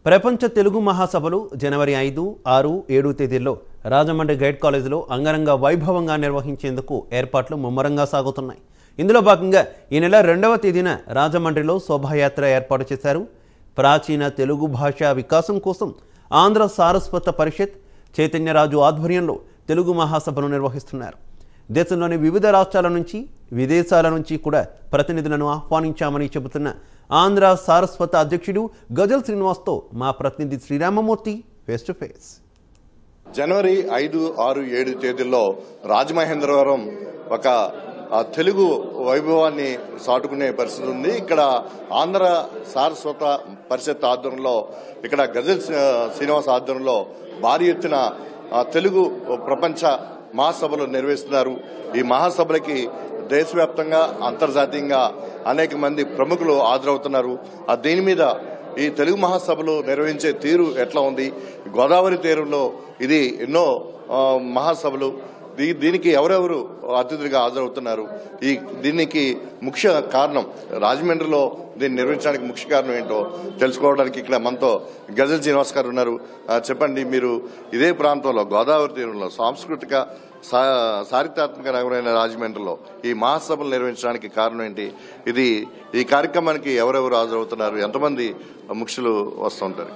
ప్రపంచ తెలుగు మహాసభలు జనవరి ఐదు ఆరు ఏడు తేదీల్లో రాజమండ్రి గైడ్ కాలేజీలో అంగరంగ వైభవంగా నిర్వహించేందుకు ఏర్పాట్లు ముమ్మరంగా సాగుతున్నాయి ఇందులో భాగంగా ఈ నెల రెండవ తేదీన రాజమండ్రిలో శోభాయాత్ర ఏర్పాటు చేశారు ప్రాచీన తెలుగు భాష వికాసం కోసం ఆంధ్ర సారస్వత పరిషత్ చైతన్యరాజు ఆధ్వర్యంలో తెలుగు మహాసభను నిర్వహిస్తున్నారు దేశంలోని వివిధ రాష్ట్రాల నుంచి విదేశాల నుంచి కూడా ప్రతినిధులను ఆహ్వానించామని చెబుతున్న ఆంధ్ర సారస్వత అధ్యక్షుడు గజల్ శ్రీనివాస్తో మా ప్రతినిధి శ్రీరామమూర్తి ఫేస్ టు ఫేస్ జనవరి ఐదు ఆరు ఏడు తేదీల్లో రాజమహేంద్రవరం ఒక ఆ, తెలుగు వైభవాన్ని సాటుకునే పరిస్థితి ఉంది ఇక్కడ ఆంధ్ర సారస్వత పరిషత్ ఆధ్వర్యంలో ఇక్కడ గజల్ శ్రీ- శ్రీనివాస్ ఆధ్వర్యంలో భారీ ఎత్తున ఆ, తెలుగు ప్రపంచ మహాసభలు నిర్వహిస్తున్నారు ఈ మహాసభలకి దేశవ్యాప్తంగా అంతర్జాతీయంగా అనేక మంది ప్రముఖులు హాజరవుతున్నారు ఆ దీని మీద ఈ తెలుగు మహాసభలు నిర్వహించే తీరు ఎట్లా ఉంది గోదావరి తీరంలో ఇది ఎన్నో ఆ, మహాసభలు దీ- దీనికి ఎవరెవరు అతిథులుగా హాజరవుతున్నారు ఈ దీనికి ముఖ్య కారణం రాజమండ్రిలో దీన్ని నిర్వహించడానికి ముఖ్య కారణం ఏంటో తెలుసుకోవడానికి ఇక్కడ మనతో గజల్ శ్రీనివాస్ గారు ఉన్నారు ఆ, చెప్పండి మీరు ఇదే ప్రాంతంలో గోదావరి తీరంలో సాంస్కృతిక సా- చారిత్రాత్మక నగరమైన రాజమండ్రిలో ఈ మహాసభలు నిర్వహించడానికి కారణం ఏంటి ఇది ఈ కార్యక్రమానికి ఎవరెవరు హాజరవుతున్నారు ఎంతమంది ముఖ్యులు వస్తుంటారు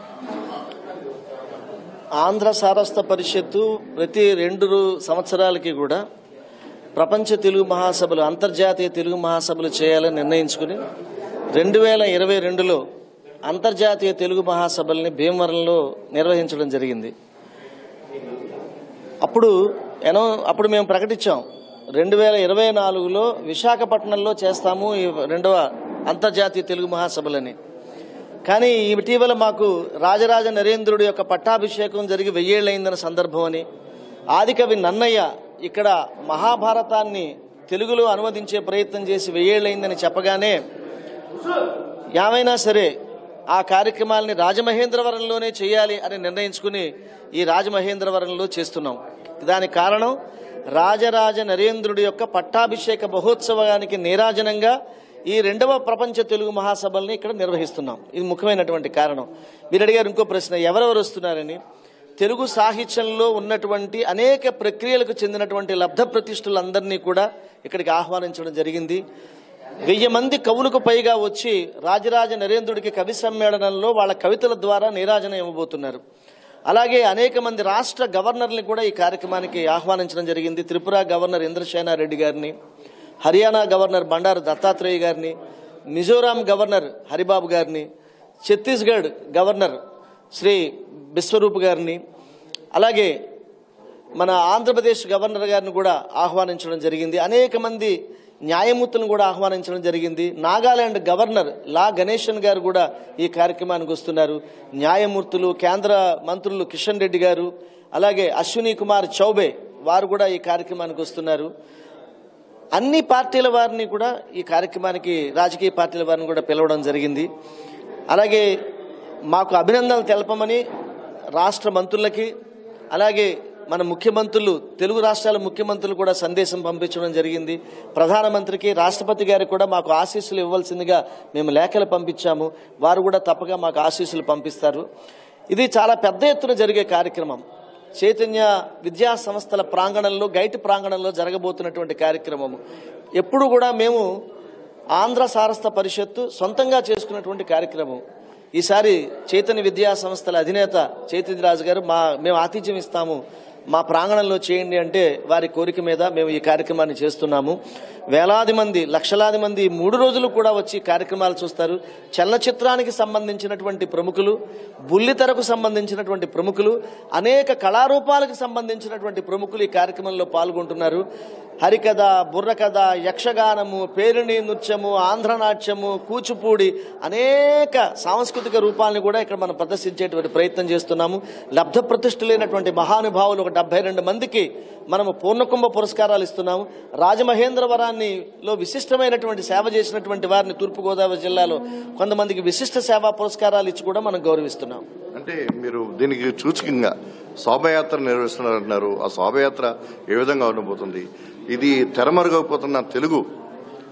ఆంధ్ర సారస్వత పరిషత్తు ప్రతి రెండు రు- సంవత్సరాలకి కూడా ప్రపంచ తెలుగు మహాసభలు అంతర్జాతీయ తెలుగు మహాసభలు చేయాలని నిర్ణయించుకుని రెండు వేల ఇరవై రెండులో అంతర్జాతీయ తెలుగు మహాసభల్ని భీమవరంలో నిర్వహించడం జరిగింది అప్పుడు ఎనో అప్పుడు మేము ప్రకటించాం రెండు వేల ఇరవై నాలుగులో విశాఖపట్నంలో చేస్తాము ఈ రెండవ అంతర్జాతీయ తెలుగు మహాసభలని కానీ ఇటీవల మాకు రాజరాజ నరేంద్రుడి యొక్క పట్టాభిషేకం జరిగి వెయ్యేళ్ళయిందన్న సందర్భం అని ఆదికవి నన్నయ్య ఇక్కడ మహాభారతాన్ని తెలుగులో అనువదించే ప్రయత్నం చేసి వెయ్యేళ్ళయిందని చెప్పగానే ఏమైనా సరే ఆ కార్యక్రమాలని రాజమహేంద్రవరంలోనే చేయాలి అని నిర్ణయించుకుని ఈ రాజమహేంద్రవరంలో చేస్తున్నాం దానికి కారణం రాజరాజ నరేంద్రుడి యొక్క పట్టాభిషేక మహోత్సవానికి నీరాజనంగా ఈ రెండవ ప్రపంచ తెలుగు మహాసభల్ని ఇక్కడ నిర్వహిస్తున్నాం ఇది ముఖ్యమైనటువంటి కారణం మీరు అడిగారు ఇంకో ప్రశ్న ఎవరెవరు వస్తున్నారని తెలుగు సాహిత్యంలో ఉన్నటువంటి అనేక ప్రక్రియలకు చెందినటువంటి లబ్ధ ప్రతిష్ఠులందరినీ కూడా ఇక్కడికి ఆహ్వానించడం జరిగింది వెయ్యి మంది కవులకు పైగా వచ్చి రాజరాజ నరేంద్రుడికి కవి సమ్మేళనంలో వాళ్ళ కవితల ద్వారా నీరాజన ఇవ్వబోతున్నారు అలాగే అనేక మంది రాష్ట్ర గవర్నర్ని కూడా ఈ కార్యక్రమానికి ఆహ్వానించడం జరిగింది త్రిపుర గవర్నర్ ఇంద్రసేనారెడ్డి గారిని హర్యానా గవర్నర్ బండారు దత్తాత్రేయ గారిని మిజోరాం గవర్నర్ హరిబాబు గారిని ఛత్తీస్గఢ్ గవర్నర్ శ్రీ బిశ్వరూప్ గారిని అలాగే మన ఆంధ్రప్రదేశ్ గవర్నర్ గారిని కూడా ఆహ్వానించడం జరిగింది అనేక మంది న్యాయమూర్తులను కూడా ఆహ్వానించడం జరిగింది నాగాలాండ్ గవర్నర్ లా గణేశన్ గారు కూడా ఈ కార్యక్రమానికి వస్తున్నారు న్యాయమూర్తులు కేంద్ర మంత్రులు కిషన్ రెడ్డి గారు అలాగే అశ్విని కుమార్ చౌబే వారు కూడా ఈ కార్యక్రమానికి వస్తున్నారు అన్ని పార్టీల వారిని కూడా ఈ కార్యక్రమానికి రాజకీయ పార్టీల వారిని కూడా పిలవడం జరిగింది అలాగే మాకు అభినందనలు తెలపమని రాష్ట్ర మంత్రులకి అలాగే మన ముఖ్యమంత్రులు తెలుగు రాష్ట్రాల ముఖ్యమంత్రులు కూడా సందేశం పంపించడం జరిగింది ప్రధానమంత్రికి రాష్ట్రపతి గారికి కూడా మాకు ఆశీస్సులు ఇవ్వాల్సిందిగా మేము లేఖలు పంపించాము వారు కూడా తప్పగా మాకు ఆశీస్సులు పంపిస్తారు ఇది చాలా పెద్ద ఎత్తున జరిగే కార్యక్రమం చైతన్య విద్యా సంస్థల ప్రాంగణంలో గైట్ ప్రాంగణంలో జరగబోతున్నటువంటి కార్యక్రమము ఎప్పుడు కూడా మేము ఆంధ్ర సారస్త పరిషత్తు సొంతంగా చేసుకున్నటువంటి కార్యక్రమం ఈసారి చైతన్య విద్యా సంస్థల అధినేత చైతన్యరాజు గారు మా మేము ఆతిథ్యం ఇస్తాము మా ప్రాంగణంలో చేయండి అంటే వారి కోరిక మీద మేము ఈ కార్యక్రమాన్ని చేస్తున్నాము వేలాది మంది లక్షలాది మంది ఈ మూడు రోజులు కూడా వచ్చి ఈ కార్యక్రమాలు చూస్తారు చలనచిత్రానికి సంబంధించినటువంటి ప్రముఖులు బుల్లితెరకు సంబంధించినటువంటి ప్రముఖులు అనేక కళారూపాలకు సంబంధించినటువంటి ప్రముఖులు ఈ కార్యక్రమంలో పాల్గొంటున్నారు హరికథ బుర్రకథ యక్షగానము పేరిణి నృత్యము ఆంధ్రనాట్యము కూచిపూడి అనేక సాంస్కృతిక రూపాలను కూడా ఇక్కడ మనం ప్రదర్శించేటువంటి ప్రయత్నం చేస్తున్నాము లబ్ధ ప్రతిష్ఠులైనటువంటి మహానుభావులు ఒక డెబ్బై రెండు మందికి మనము పూర్ణకుంభ పురస్కారాలు ఇస్తున్నాము రాజమహేంద్రవరాన్ని లో విశిష్టమైనటువంటి సేవ చేసినటువంటి వారిని తూర్పుగోదావరి జిల్లాలో కొంతమందికి విశిష్ట సేవా పురస్కారాలు ఇచ్చి కూడా మనం గౌరవిస్తున్నాం అంటే మీరు దీనికి సూచకంగా శోభయాత్ర నిర్వహిస్తున్నారంటున్నారు ఆ శోభయాత్ర ఏ విధంగా ఉండబోతుంది ఇది తెరమరుగైపోతున్న తెలుగు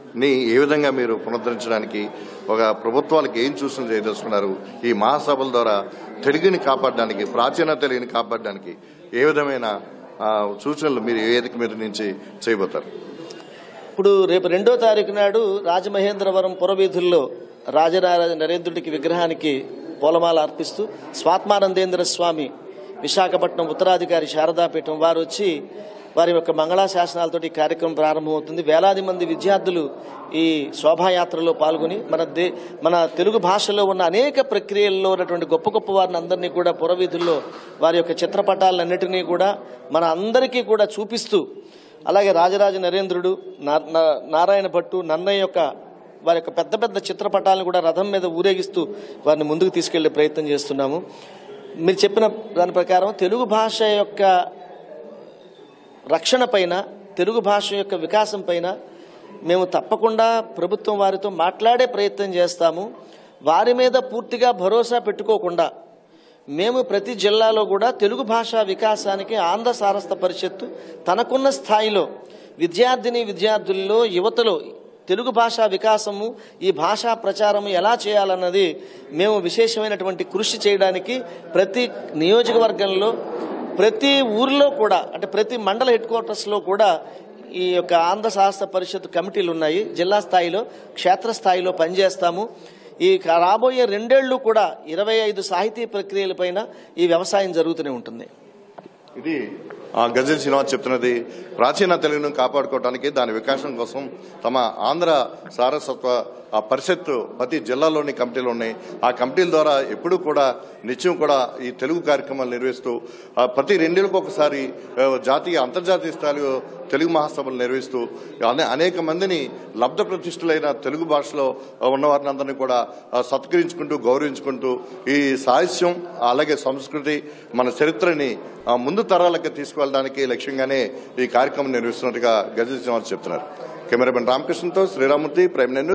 ని ఏ విధంగా మీరు పునరుద్ధరించడానికి ఒక ప్రభుత్వాలకు ఏం సూచన చేయదలుచుకున్నారు ఈ మహాసభల ద్వారా తెలుగుని కాపాడడానికి ప్రాచీన తెలుగుని కాపాడడానికి ఏ విధమైన ఆ, సూచనలు మీరు ఏ వేదిక మీద నుంచి చేయబోతారు ఇప్పుడు రేపు రెండో తారీఖు నాడు రాజమహేంద్రవరం పురవీధుల్లో రాజరాజ నరేంద్రుడికి విగ్రహానికి పూలమాల అర్పిస్తూ స్వాత్మానందేంద్ర స్వామి విశాఖపట్నం ఉత్తరాధికారి శారదాపీఠం వారు వచ్చి వారి యొక్క మంగళా శాసనాలతో ఈ కార్యక్రమం ప్రారంభమవుతుంది వేలాది మంది విద్యార్థులు ఈ శోభాయాత్రలో పాల్గొని మన దే మన తెలుగు భాషలో ఉన్న అనేక ప్రక్రియల్లో ఉన్నటువంటి గొప్ప గొప్ప వారిని అందరినీ కూడా పురవీధుల్లో వారి యొక్క చిత్రపటాలన్నిటినీ కూడా మన అందరికీ కూడా చూపిస్తూ అలాగే రాజరాజ నరేంద్రుడు నా- నా- నారాయణ భట్టు నన్నయ్య యొక్క వారి యొక్క పెద్ద పెద్ద చిత్రపటాలను కూడా రథం మీద ఊరేగిస్తూ వారిని ముందుకు తీసుకెళ్లే ప్రయత్నం చేస్తున్నాము మీరు చెప్పిన దాని ప్రకారం తెలుగు భాష యొక్క రక్షణ పైన తెలుగు భాష యొక్క వికాసం పైన మేము తప్పకుండా ప్రభుత్వం వారితో మాట్లాడే ప్రయత్నం చేస్తాము వారి మీద పూర్తిగా భరోసా పెట్టుకోకుండా మేము ప్రతి జిల్లాలో కూడా తెలుగు భాషా వికాసానికి ఆంధ్ర సారస్థ పరిషత్తు తనకున్న స్థాయిలో విద్యార్థిని విద్యార్థుల్లో యువతలో తెలుగు భాషా వికాసము ఈ భాషా ప్రచారము ఎలా చేయాలన్నది మేము విశేషమైనటువంటి కృషి చేయడానికి ప్రతి నియోజకవర్గంలో ప్రతి ఊర్లో కూడా అంటే ప్రతి మండల హెడ్ క్వార్టర్స్లో కూడా ఈ యొక్క ఆంధ్ర శాస్త్ర పరిషత్ కమిటీలు ఉన్నాయి జిల్లా స్థాయిలో క్షేత్ర స్థాయిలో పనిచేస్తాము ఈ క- రాబోయే రెండేళ్లు కూడా ఇరవై ఐదు సాహితీ ప్రక్రియలపైన ఈ వ్యవసాయం జరుగుతూనే ఉంటుంది ఇది ఆ గజల్ శ్రీనివాస్ చెప్తున్నది ప్రాచీన తెలుగును కాపాడుకోవడానికి దాని వికాసం కోసం తమ ఆంధ్ర సారస్వత్వ ఆ పరిషత్తు ప్రతి జిల్లాలోని కమిటీలు ఉన్నాయి ఆ కమిటీల ద్వారా ఎప్పుడూ కూడా నిత్యం కూడా ఈ తెలుగు కార్యక్రమాలు నిర్వహిస్తూ ఆ ప్రతి రెండేళ్ళకు ఒకసారి ఆ, జాతీయ అంతర్జాతీయ స్థాయిలో తెలుగు మహాసభలు నిర్వహిస్తూ అనే అనేక మందిని లబ్ధ ప్రతిష్ఠులైన తెలుగు భాషలో ఉన్న వారిని అందరినీ కూడా ఆ, సత్కరించుకుంటూ గౌరవించుకుంటూ ఈ సాహిత్యం అలాగే సంస్కృతి మన చరిత్రని ఆ, ముందు తరాలకు తీసుకువెళ్ళడానికి లక్ష్యంగానే ఈ కార్యక్రమం నిర్వహిస్తున్నట్టుగా గజ శ్రీనివాస్ చెప్తున్నారు కెమెరామెన్ రామకృష్ణతో శ్రీరామూర్తి ప్రైమ్ నైన్